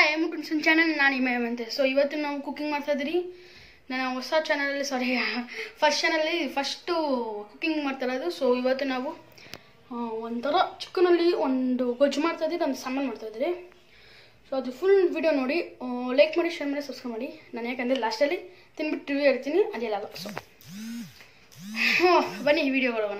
ಮುಟುನ್ಸನ್ channel ನಾನು ಇಮೇಮ್ ಅಂತೆ so ಇವತ್ತು ನಾವು ಕುಕಿಂಗ್ ಮಾಡ್ತಾ ಇದ್ದೀರಿ ನನ್ನ ಹೊಸ ಚಾನಲಲ್ಲಿ ಸಾರಿ ಫಸ್ಟ್ ಚಾನಲಲ್ಲಿ ಫಸ್ಟು ಕುಕಿಂಗ್ ಮಾಡ್ತಾ ಇರೋದು ಸೊ ಇವತ್ತು ನಾವು ಆ, ಒಂಥರ ಚಿಕ್ಕನಲ್ಲಿ ಒಂದು ಗೊಜ್ಜು ಮಾಡ್ತಾ ಇದ್ದೀವಿ ಒಂದು ಸಾಮಾನು ಮಾಡ್ತಾ ಇದ್ದೀರಿ ಸೊ ಅದು ಫುಲ್ ವಿಡಿಯೋ ನೋಡಿ ಲೈಕ್ ಮಾಡಿ ಶೇರ್ ಮಾಡಿ ಸಬ್ಸ್ಕ್ರೈಬ್ ಮಾಡಿ ನಾನು ಯಾಕಂದರೆ ಲಾಸ್ಟಲ್ಲಿ ತಿನ್ಬಿಟ್ಟು ರಿವ್ಯೂ ಹೇಳ್ತೀನಿ ಅದೆಲ್ಲ ಸೊ ಬನ್ನಿ ಈ ವಿಡಿಯೋ ಹೋಗೋಣ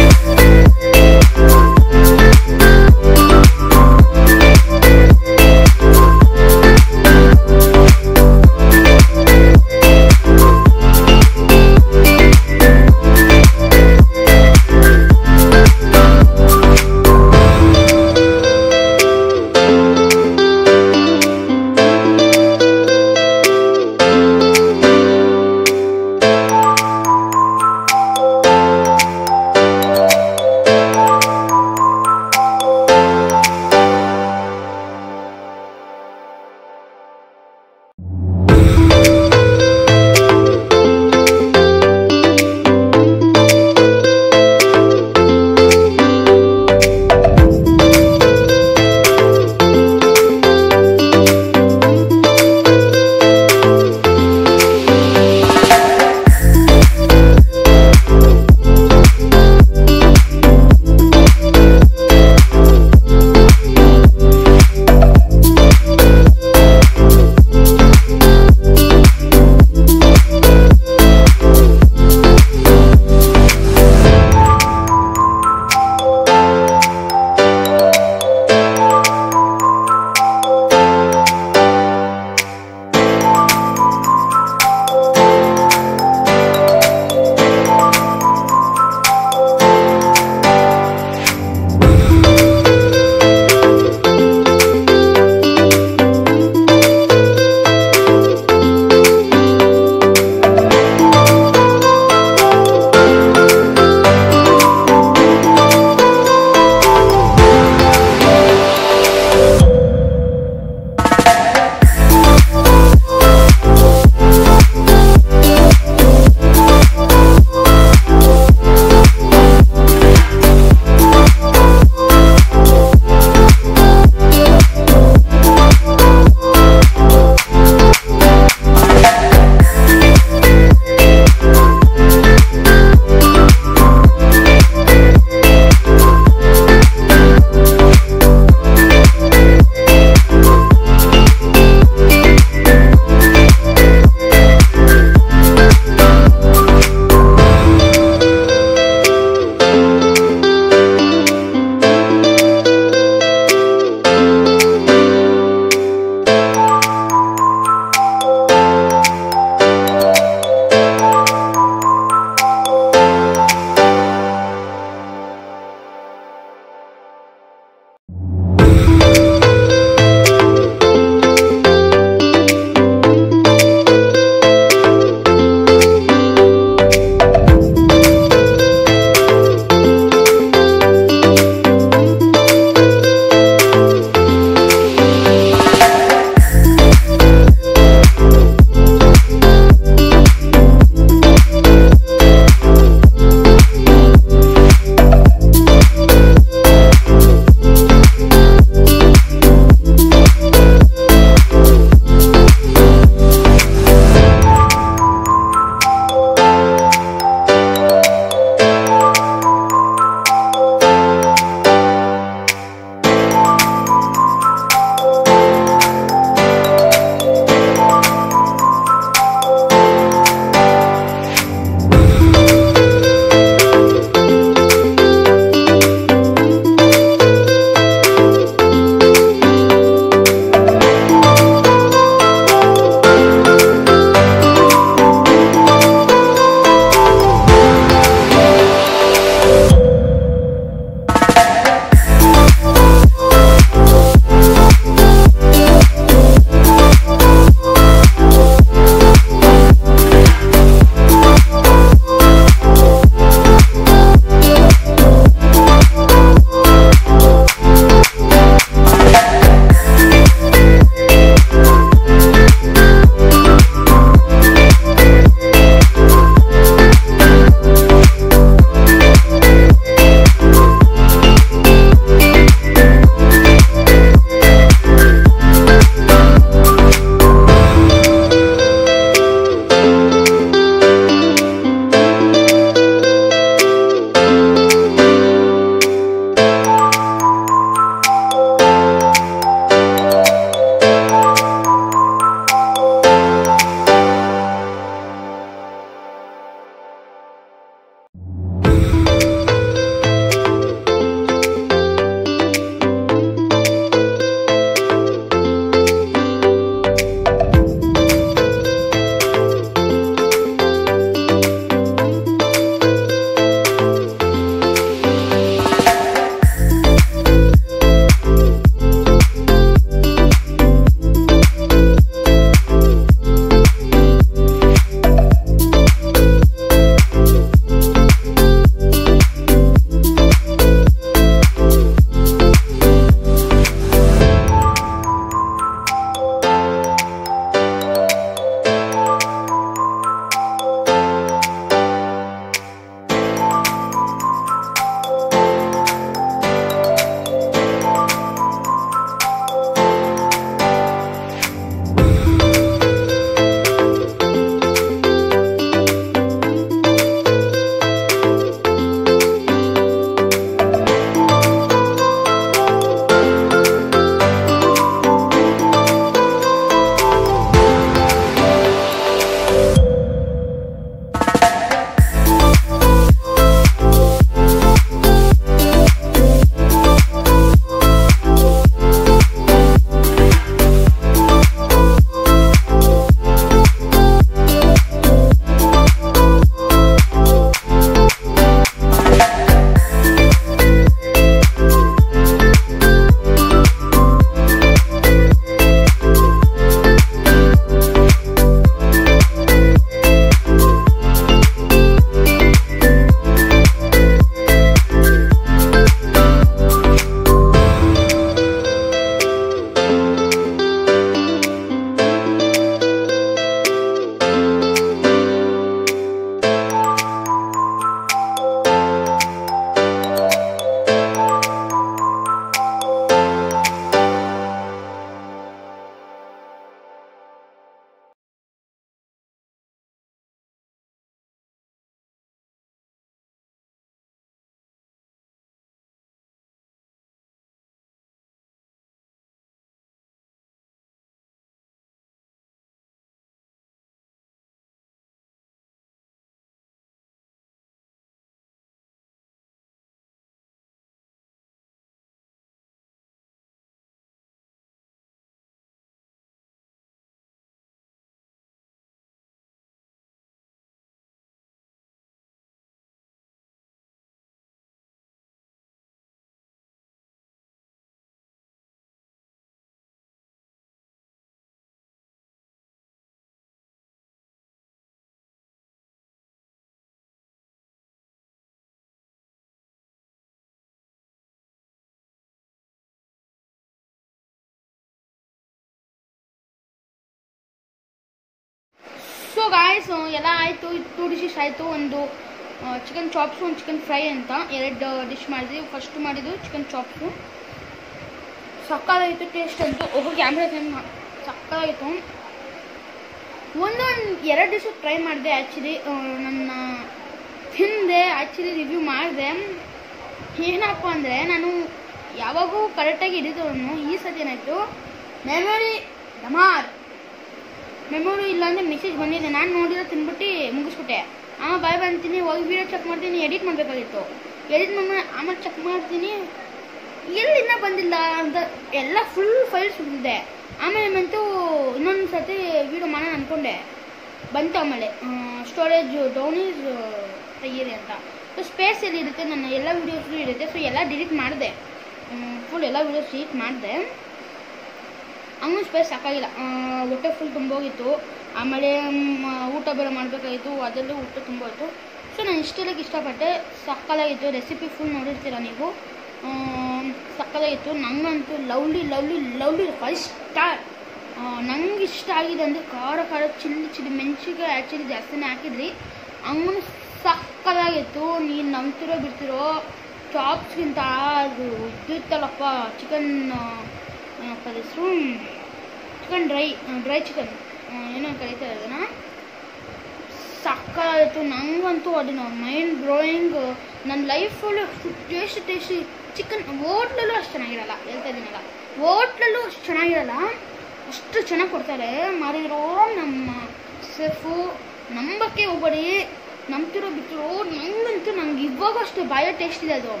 ಸೊ ಗಾಯ್ಸ್ ಎಲ್ಲ ಆಯಿತು ಟೂ ಡಿಶಸ್ ಆಯಿತು ಒಂದು ಚಿಕನ್ ಚಾಪ್ಸು ಒಂದು ಚಿಕನ್ ಫ್ರೈ ಅಂತ ಎರಡು ಡಿಶ್ ಮಾಡಿದ್ವಿ ಫಸ್ಟ್ ಮಾಡಿದ್ದು ಚಿಕನ್ ಚಾಪ್ಸು ಸಕ್ಕತ್ತಾಗಿತ್ತು ಟೇಸ್ಟ್ ಅಂತೂ ಓಹೋ ಕ್ಯಾಮ್ರಾ ಟೈಮ್ ಸಕ್ಕತ್ತಾಗಿತ್ತು ಒಂದೊಂದು ಎರಡು ದಿವಸ ಟ್ರೈ ಮಾಡಿದೆ ಆ್ಯಕ್ಚುಲಿ ನನ್ನ ತಿಂದೆ ಆ್ಯಕ್ಚುಲಿ ರಿವ್ಯೂ ಮಾಡಿದೆ ಏನಪ್ಪ ಅಂದರೆ ನಾನು ಯಾವಾಗೂ ಕರೆಕ್ಟಾಗಿ ಹಿಡಿದವನು ಈ ಸತಿ ಏನಾಯಿತು ಮೆಮೊರಿ ಡಮಾರ್ ಮೆಮೊರಿ ಇಲ್ಲ ಅಂದರೆ ಮೆಸೇಜ್ ಬಂದಿದೆ ನಾನು ನೋಡಿರೋ ತಿನ್ಬಿಟ್ಟು ಮುಗಿಸ್ಬಿಟ್ಟೆ ಆಮೇಲೆ ಬಾಯ್ ಬಂತೀನಿ ಹೋಗಿ ವೀಡಿಯೋ ಚೆಕ್ ಮಾಡ್ತೀನಿ ಎಡಿಟ್ ಮಾಡಬೇಕಾಗಿತ್ತು ಎಡಿಟ್ ಮಾಡಿ ಆಮೇಲೆ ಚೆಕ್ ಮಾಡ್ತೀನಿ ಎಲ್ಲಿ ಇನ್ನೂ ಬಂದಿಲ್ಲ ಅಂತ ಎಲ್ಲ ಫುಲ್ ಫೈಲ್ಸ್ ಉಳಿದಿದೆ ಆಮೇಲೆ ಬಂತು ಇನ್ನೊಂದು ಸತಿ ವೀಡಿಯೋ ಮಾಡೋಣ ಅಂದ್ಕೊಂಡೆ ಬಂತು ಆಮೇಲೆ ಸ್ಟೋರೇಜ್ ಡೌನ್ ಈಸ್ ತೆಗೀರಿ ಅಂತ ಸೊ ಸ್ಪೇಸ್ ಎಲ್ಲಿ ಇರುತ್ತೆ ನನ್ನ ಎಲ್ಲ ವೀಡಿಯೋಸ್ಗೂ ಇರುತ್ತೆ ಸೊ ಎಲ್ಲ ಡಿಲೀಟ್ ಮಾಡಿದೆ ಫುಲ್ ಎಲ್ಲ ವೀಡಿಯೋಸ್ ಡಿಲೀಟ್ ಮಾಡಿದೆ ಹಂಗೂ ಸ್ಪೇಸ್ ಸಾಕಾಗಿಲ್ಲ ಆ, ಹೊಟ್ಟೆ ಫುಲ್ ತುಂಬೋಗಿತ್ತು ಆಮೇಲೆ ಮ್, ಊಟ ಬೇರೆ ಮಾಡಬೇಕಾಗಿತ್ತು ಅದರಲ್ಲೂ ಊಟ ತುಂಬೋಯ್ತು ಸೊ ನಾನು ಇಷ್ಟೆಲ್ಲಕ್ಕೆ ಇಷ್ಟಪಟ್ಟೆ ಸಕ್ಕಲಾಗಿತ್ತು ರೆಸಿಪಿ ಫುಲ್ ನೋಡಿರ್ತೀರ ನೀವು ಆ, ಸಕ್ಕಲಾಗಿತ್ತು ನಂಗಂತೂ lovely lovely lovely five star ನಂಗೆ ಇಷ್ಟ ಆಗಿದೆ ಅಂದರೆ ಖಾರ ಖಾರ ಚಿಲ್ಲಿ ಚಿಲ್ಲಿ ಮೆಣಸಿಗೆ ಆ್ಯಕ್ಚುಲಿ ಜಾಸ್ತಿನೇ ಹಾಕಿದ್ರಿ ಹಂಗೂ ಸಕ್ಕಲಾಗಿತ್ತು ನೀನು ನಂಬ್ತಿರೋ ಬಿಡ್ತಿರೋ ಚಾಪ್ಸ್ಗಿಂತ ಅದು ಇದ್ದಿತ್ತಲ್ಲಪ್ಪ ಚಿಕನ್ ಏನಪ್ಪ ಹೆಸರು ಚಿಕನ್ ಡ್ರೈ ಡ್ರೈ ಚಿಕನ್ ಏನೋ ಕರೀತಾರೆ ಅದನ್ನು ಸಕ್ಕತ್ತಾಯಿತು ನಂಗಂತೂ ಅದನ್ನ ಮೈಂಡ್ ಬ್ಲೋಯಿಂಗ್ ನನ್ನ ಲೈಫಲ್ಲೂ ಟೇಸ್ಟ್ ಟೇಸ್ಟಿ ಚಿಕನ್ ಹೋಟ್ಲಲ್ಲೂ ಅಷ್ಟು ಚೆನ್ನಾಗಿರಲ್ಲ ಹೇಳ್ತಾ ಇದ್ದೀನಲ್ಲ ಹೋಟ್ಲಲ್ಲೂ ಅಷ್ಟು ಚೆನ್ನಾಗಿರಲ್ಲ ಅಷ್ಟು ಚೆನ್ನಾಗಿ ಕೊಡ್ತಾರೆ ಮಾರಿರೋ ನಮ್ಮ ಸೆಫು ನಂಬಕ್ಕೆ ಹೋಗ್ಬೇಡಿ ನಂಬ್ತಿರೋ ಬಿಟ್ಟಿರೋ ನಂಗಂತೂ ನಂಗೆ ಇವಾಗ ಅಷ್ಟು ಬಾಯ ಟೇಸ್ಟ್ ಇದೆ ಅದು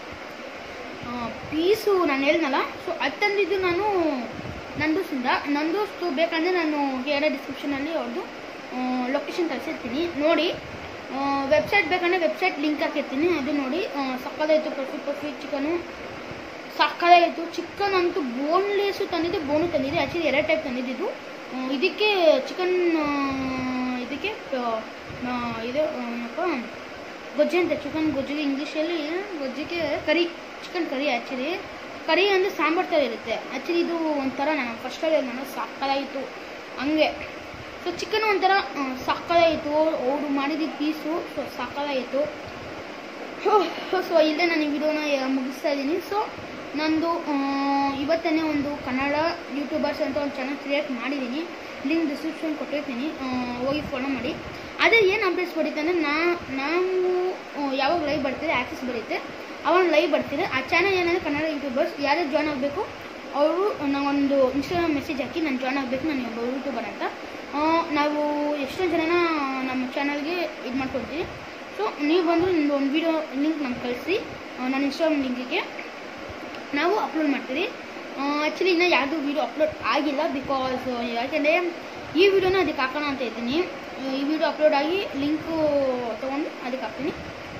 ಪೀಸು ನಾನು ಹೇಳ್ದಲ್ಲ ಸೊ ಅದು ತಂದಿದ್ದು ನಾನು ನಂದೂಸಿಂದ ನಂದೂಸ್ತು ಬೇಕಂದರೆ ನಾನು ಕೆಳಗಡೆ ಡಿಸ್ಕ್ರಿಪ್ಷನಲ್ಲಿ ಅವ್ರದ್ದು ಲೊಕೇಶನ್ ಕಳಿಸಿರ್ತೀನಿ ನೋಡಿ ವೆಬ್ಸೈಟ್ ಬೇಕಂದರೆ ವೆಬ್ಸೈಟ್ ಲಿಂಕ್ ಹಾಕಿರ್ತೀನಿ ಅದು ನೋಡಿ ಸಕ್ಕದಾಯಿತು ಪರ್ಫಿ ಪರ್ಫಿ ಚಿಕನು ಸಕ್ಕದಾಗಿತ್ತು ಚಿಕನ್ ಅಂತೂ ಬೋನ್ಲೆಸ್ಸು ತಂದಿದ್ದೆ ಬೋನು ತಂದಿದ್ದೆ ಆ್ಯಕ್ಚುಲಿ ಎರಡು ಟೈಪ್ ತಂದಿದ್ದು ಇದಕ್ಕೆ ಚಿಕನ್ ಇದಕ್ಕೆ ಆ, ಇದು ಏನಪ್ಪ ಗೊಜ್ಜೆ ಅಂತ ಚಿಕನ್ ಗೊಜ್ಜಿಗೆ ಇಂಗ್ಲೀಷಲ್ಲಿ ಗೊಜ್ಜಿಗೆ ಕರಿ ಚಿಕನ್ ಕರಿ ಆ್ಯಕ್ಚುಲಿ ಕರಿ ಅಂದರೆ ಸಾಂಬಾರು ಥರ ಇರುತ್ತೆ ಆ್ಯಕ್ಚುಲಿ ಇದು ಒಂಥರ ನಾನು ಫಸ್ಟಲ್ಲಿ ನಾನು ಸಕ್ಕದಾಗಿತ್ತು ಹಂಗೆ ಸೊ ಚಿಕನ್ ಒಂಥರ ಆ, ಸಕ್ಕದಾಗಿತ್ತು ಅವರು ಮಾಡಿದ ಪೀಸು ಸೊ ಸಕ್ಕದಾಗಿತ್ತು ಸೊ ಇಲ್ಲೇ ನಾನು ಈ ವಿಡಿಯೋನ ಮುಗಿಸ್ತಾ ಇದ್ದೀನಿ ಸೊ ನಂದು ಆ, ಇವತ್ತನೇ ಒಂದು ಕನ್ನಡ ಯೂಟ್ಯೂಬರ್ಸ್ ಅಂತ ಒಂದು ಚಾನಲ್ ಕ್ರಿಯೇಟ್ ಮಾಡಿದ್ದೀನಿ ಲಿಂಕ್ ಡಿಸ್ಕ್ರಿಪ್ಷನ್ ಕೊಟ್ಟಿರ್ತೀನಿ ಆ, ಹೋಗಿ ಫಾಲೋ ಮಾಡಿ ಅದೇ ಏನು ಅಪ್ಡೇಟ್ಸ್ ಬರುತ್ತೆ ಅಂದರೆ ನಾ ನಾವು ಆ, ಯಾವಾಗ ಲೈವ್ ಬರ್ತೀರಿ ಆ್ಯಕ್ಸಸ್ ಬರುತ್ತೆ ಅವಾಗ ಲೈವ್ ಬರ್ತೀರಿ ಆ ಚಾನಲ್ ಏನಂದರೆ ಕನ್ನಡ ಯೂಟ್ಯೂಬರ್ಸ್ ಯಾರ್ಯಾರು ಜಾಯ್ನ್ ಆಗಬೇಕು ಅವರು ನಾವೊಂದು ಇನ್ಸ್ಟಾಗ್ರಾಮ್ ಮೆಸೇಜ್ ಹಾಕಿ ನಾನು ಜಾಯ್ನ್ ಆಗಬೇಕು ನಾನು ಒಬ್ಬ ಯೂಟ್ಯೂಬರ್ ಅಂತ ಆ, ನಾವು ಎಷ್ಟೊಂದು ಜನನ ನಮ್ಮ ಚಾನಲ್ಗೆ ಇದು ಮಾಡ್ಕೊಡ್ತೀವಿ ಸೊ ನೀವು ಬಂದು ನಿಮ್ಮದು ಒಂದು ವೀಡಿಯೋ ಲಿಂಕ್ ನಮ್ಗೆ ಕಳಿಸಿ ನನ್ನ ಇನ್ಸ್ಟಾಗ್ರಾಮ್ ಲಿಂಕಿಗೆ ನಾವು ಅಪ್ಲೋಡ್ ಮಾಡ್ತೀವಿ ಆ್ಯಕ್ಚುಲಿ ಇನ್ನೂ ಯಾವುದು ವೀಡಿಯೋ ಅಪ್ಲೋಡ್ ಆಗಿಲ್ಲ ಬಿಕಾಸ್ ಯಾಕೆಂದರೆ ಈ ವಿಡಿಯೋನ ಅದಕ್ಕೆ ಹಾಕೋಣ ಅಂತ ಇದ್ದೀನಿ ಈ ವಿಡಿಯೋ ಅಪ್ಲೋಡ್ ಆಗಿ ಲಿಂಕು ತೊಗೊಂಡು ಅದಕ್ಕೆ ಹಾಕ್ತೀನಿ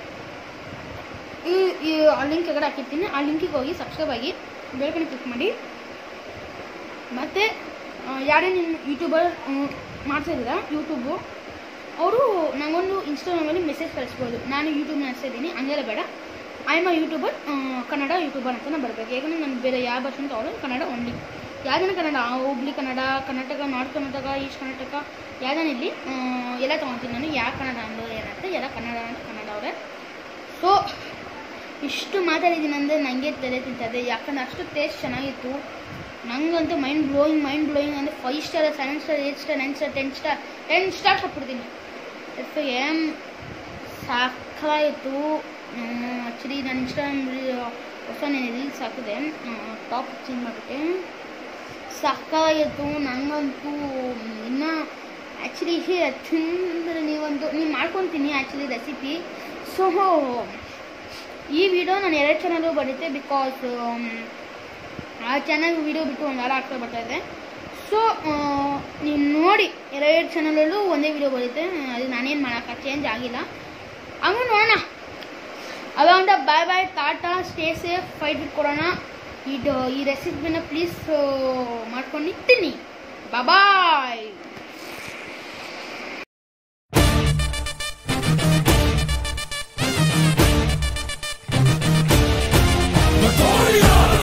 ಈ ಈ ಆ ಲಿಂಕ್ ಕೆಳಗಡೆ ಹಾಕಿರ್ತೀನಿ ಆ ಲಿಂಕಿಗೆ ಹೋಗಿ ಸಬ್ಸ್ಕ್ರೈಬ್ ಆಗಿ ಬೆಳಕನ್ನು ಕ್ಲಿಕ್ ಮಾಡಿ ಮತ್ತು ಯಾರೇ ನಿಮ್ಮ ಯೂಟ್ಯೂಬರ್ ಮಾಡ್ತಾಯಿದ್ದೀರಾ ಯೂಟ್ಯೂಬು ಅವರು ನನಗೊಂದು ಇನ್ಸ್ಟಾಗ್ರಾಮಲ್ಲಿ ಮೆಸೇಜ್ ಕಳಿಸ್ಬೋದು ನಾನು ಯೂಟ್ಯೂಬ್ ನಡೆಸ್ತಾ ಇದ್ದೀನಿ ಹಂಗೆಲ್ಲ ಬೇಡ I am a YouTuber Kannada YouTuber ಅಂತಲೇ ಬರಬೇಕು ಯಾಕಂದರೆ ನಾನು ಬೇರೆ ಯಾವ ಭಾಷೆ ಅಂತ ಅವಳು ಕನ್ನಡ ಓನ್ಲಿ ಯಾವ್ದಾನ ಕನ್ನಡ ಆ, ಹುಬ್ಳಿ ಕನ್ನಡ ಕರ್ನಾಟಕ ನಾರ್ತ್ ಕರ್ನಾಟಕ ಈಸ್ಟ್ ಕರ್ನಾಟಕ ಯಾವ್ದಾನ ಇಲ್ಲಿ ಆ, ಎಲ್ಲ ತೊಗೊತೀನಿ ನಾನು ಯಾವ ಕನ್ನಡ ಅನ್ನೋದು ಏನಂತ ಎಲ್ಲ ಕನ್ನಡ ಅಂದ್ರೆ ಕನ್ನಡ ಅವರೇ ಸೊ ಇಷ್ಟು ಮಾತಾಡಿದ್ದೀನಿ ಅಂದರೆ ನನಗೆ ತಲೆ ತಿಂತದೆ ಯಾಕಂದ್ರೆ ಅಷ್ಟು ಟೇಸ್ಟ್ ಚೆನ್ನಾಗಿತ್ತು ನಂಗಂತೂ ಮೈಂಡ್ ಬ್ಲೋಯಿಂಗ್ ಮೈಂಡ್ ಬ್ಲೋಯಿಂಗ್ ಅಂದರೆ five star seven star eight star nine star ten star ten star ಕೊಟ್ಬಿಡ್ತೀನಿ ಎಫ್ ಎಮ್ ಸಾಕಾಯಿತು ಆ್ಯಕ್ಚುಲಿ ನಾನು ಇನ್ಸ್ಟಾಗ್ರಾಮ್ ಹೊಸ ರೀಲ್ಸ್ ಹಾಕಿದೆ ಟಾಪ್ ಚೇಂಜ್ ಮಾಡಿಬಿಟ್ಟೆ ಸಾಕಾಗಿತ್ತು ನಂಗಂತೂ ಇನ್ನು ಆ್ಯಕ್ಚುಲಿ ತಿಂದರೆ ನೀವೊಂದು ನೀವು ಮಾಡ್ಕೊತೀನಿ ಆ್ಯಕ್ಚುಲಿ ರೆಸಿಪಿ ಸೊ ಈ ವಿಡಿಯೋ ನಾನು ಎರಡು ಚಾನಲ್ಲು ಬರುತ್ತೆ ಬಿಕಾಸ್ ಆ ಚಾನಲ್ ವಿಡಿಯೋ ಬಿಟ್ಟು ಒಂದು ವಾರ ಆಗ್ತಾ ಬರ್ತಾ ಇದೆ ಸೊ ನೀವು ನೋಡಿ ಎರಡು ಚಾನಲಲ್ಲೂ ಒಂದೇ ವಿಡಿಯೋ ಬರುತ್ತೆ ಅದು ನಾನೇನು ಮಾಡೋಕ್ಕ ಚೇಂಜ್ ಆಗಿಲ್ಲ ಹಂಗೂ ನೋಡೋಣ ಅವಾಗ bye bye tata stay safe fight with ಕೊಡೋಣ ಇದು ಈ ರೆಸಿಪಿನ ಪ್ಲೀಸ್ ಮಾಡ್ಕೊಂಡು ನಿಂತೀನಿ ಬಾಬಾ